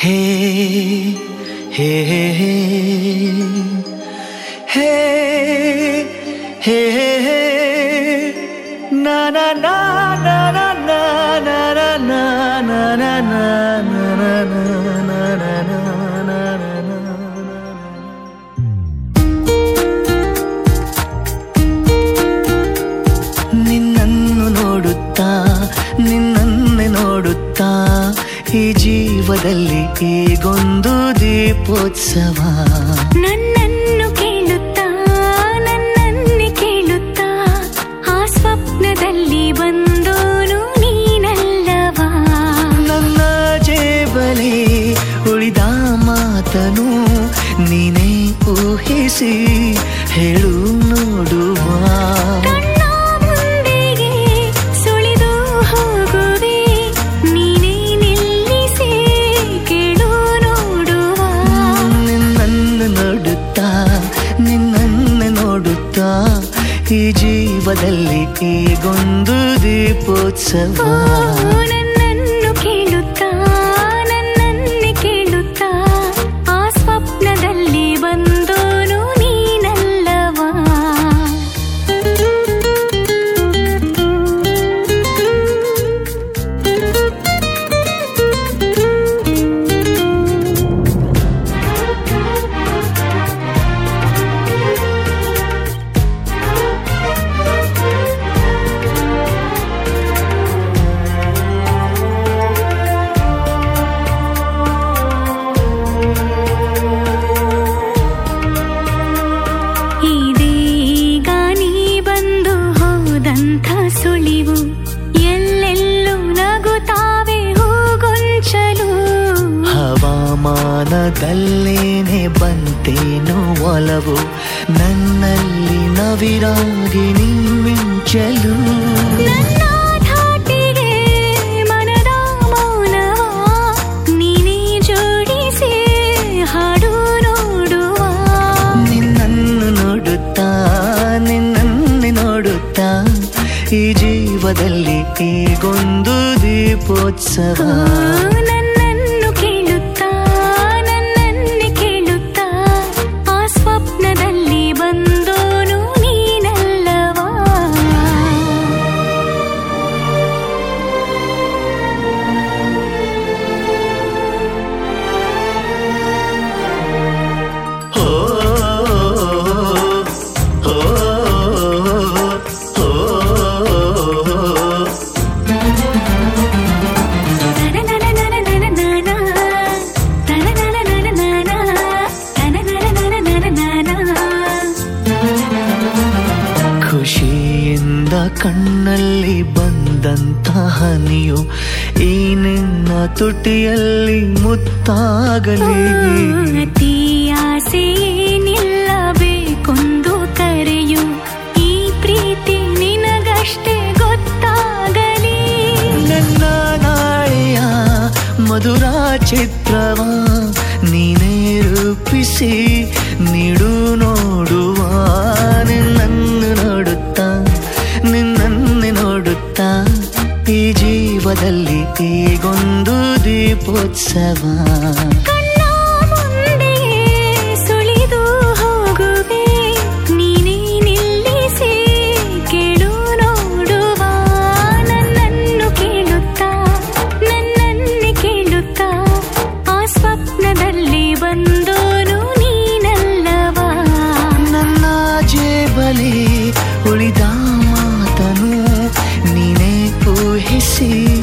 ಹೇ ಹೇ ಹೇ ಹೇ ಹೇ ಹೇ ನಾ ನಾ ನಾ ನಾ ನಾ ನಾ ನಾ ನಾ ನಾ ನಾ ನಾ ನಾ ನಾ ನಾ ನಾ ನಾ ನಾ ನಿನ್ನನ್ನು ನೋಡುತ್ತಾ ನಿನ್ನನ್ನೇ ನೋಡುತ್ತಾ ಈ ಜೀವದಲ್ಲಿ ಈಗೊಂದು ದೀಪೋತ್ಸವ ನನ್ನನ್ನು ಕೇಳುತ್ತಾ ನನ್ನನ್ನೇ ಕೇಳುತ್ತಾ ಆ ಸ್ವಪ್ನದಲ್ಲಿ ಬಂದೋನು ನೀನಲ್ಲವಾ ನನ್ನ ಜೇಬಲಿ ಉಳಿದ ಮಾತನು ನೀನೇ ಊಹಿಸಿ ಹೇಳು ನೋಡುವ ಕಣ್ಣ ಮುಂದೆಗೆ ಸುಳಿದು ಹೋಗುವೆ ನೀನೇ ನಿಲ್ಲಿಸಿ ಕೇಳು ನೋಡುವ ನಿನ್ನನ್ನು ನೋಡುತ್ತಾ ನಿನ್ನನ್ನು ನೋಡುತ್ತಾ ಈ ಜೀವದಲ್ಲಿ ಈಗೊಂದು ದೀಪೋತ್ಸವ ಓ, ನನ್ನನ್ನು ಕೇಳುತ್ತಾ ನನ್ನನ್ನೇ ಕೇಳುತ್ತಾ ಆ ಸ್ವಪ್ನದಲ್ಲಿ ಬಂದೋನು ನೀನಲ್ಲವಾ ಇದೀಗ ನೀ ಬಂದು ಹೋದಂಥ ಸುಳಿವು ಎಲ್ಲೆಲ್ಲೂ ನಗುತ್ತಾವೆ ಹೂಗೊಂಚಲು ಹವಾಮಾನದಲ್ಲೇನೆ ಬಂತೇನೋ ಒಲವು ನನ್ನಲ್ಲಿ ನವಿರಾಗಿ ನೀ ಮಿಂಚಲು ನನ್ನ ಧಾಟಿಗೆ ಮನದ ಮೌನವ ನೀನೇ ಜೋಡಿಸಿ ಹಾಡು ನೋಡುವ ನಿನ್ನನ್ನು ನೋಡುತ್ತಾ ನಿನ್ನನ್ನೇ ನೋಡುತ್ತಾ ಈ ಜೀವದಲ್ಲಿ ಈಗೊಂದು ದೀಪೋತ್ಸವ ಓ, ನನ್ನನ್ನು ಕೇಳುತ್ತಾ ನನ್ನನ್ನೇ ಕೇಳುತ್ತಾ ಆ ಸ್ವಪ್ನದಲ್ಲಿ ಬಂದೋನು ನೀನಲ್ಲವಾ ಓ, ಓ, ಓ, ಓ. ಖುಷಿಯಿಂದ ಕಣ್ಣಲ್ಲಿ ಬಂದಂತ ಹನಿಯು ಈ ನಿನ್ನ ತುಟಿಯಲ್ಲಿ ಮುತ್ತಾಗಲಿ ಅತಿ ಆಸೆ ನಿಲ್ಲಬೇಕೊಂದು ಕರೆಯು ಈ ಪ್ರೀತಿ ನಿನಗಷ್ಟೇ ಗೊತ್ತಾಗಲಿ ನನ್ನ ನಾಳೆಯ ಮಧುರ ಚಿತ್ರವ ನೀನೇ ರೂಪಿಸಿ ನೀಡು ನೋಡುವ ನಿನ್ನನ್ನು ನೋಡುತ್ತಾ ನಿನ್ನನ್ನೇ ನೋಡುತ್ತಾ ಈ ಜೀವದಲ್ಲಿ ಈಗೊಂದು ದೀಪೋತ್ಸವ ಕಣ್ಣ ಮುಂದೆಯೇ ಸುಳಿದು ಹೋಗುವೆ ನೀನೇ ನಿಲ್ಲಿಸಿ ಕೇಳು ನೋಡುವ ನನ್ನನ್ನು ಕೇಳುತ್ತಾ ನನ್ನನ್ನೇ ಕೇಳುತ್ತಾ ಆ ಸ್ವಪ್ನದಲ್ಲಿ ಬಂದೋನು ನೀನಲ್ಲವಾ ನನ್ನ ಜೇಬಲಿ ಉಳಿದ ಮಾತನು ನೀನೇ ಊಹಿಸಿ